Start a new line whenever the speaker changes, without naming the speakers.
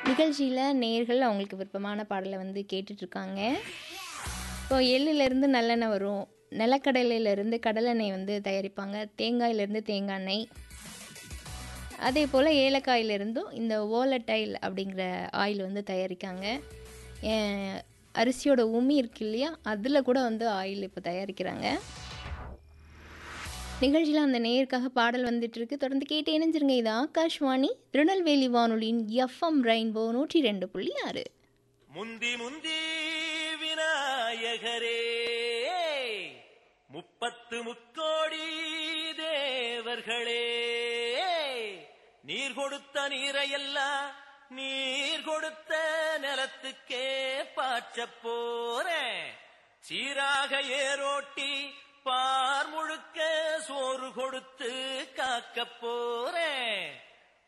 நிகழ்ச்சியில் நேர்கள் அவங்களுக்கு விருப்பமான பாடலை வந்து கேட்டுட்ருக்காங்க இப்போ எள்ளுலேருந்து நல்லெண்ணெய் வரும் நிலக்கடலையிலேருந்து கடலெண்ணெய் வந்து தயாரிப்பாங்க தேங்காயிலேருந்து தேங்காய் எண்ணெய் அதே போல் ஏலக்காயிலிருந்தும் இந்த ஓலட்டைல் அப்படிங்கிற ஆயில் வந்து தயாரிக்காங்க அஹ் அரிசியோட உமி இருக்கு இல்லையா அதில் கூட வந்து ஆயில் இப்போ தயாரிக்கிறாங்க நிகழ்ச்சியில் அந்த நேயருக்காக பாடல் வந்துட்டு இருக்கு தொடர்ந்து கேட்டு இணைஞ்சிருங்க இது ஆகாஷ்வாணி திருநெல்வேலி வானொலியின் எஃப்எம் ரெயின்போ நூற்றி ரெண்டு புள்ளி ஆறு
முந்தி முந்தி விநாயகரே முப்பத்து முக்கோடி தேவர்களே நீர் கொடுத்த நீரையெல்லாம் நீர் கொடுத்த நிலத்துக்கே பாய்ச்சப் போறேன் சீராக ஏரோட்டி பார் முழுக்க சோறு கொடுத்து காக்கப் போறேன்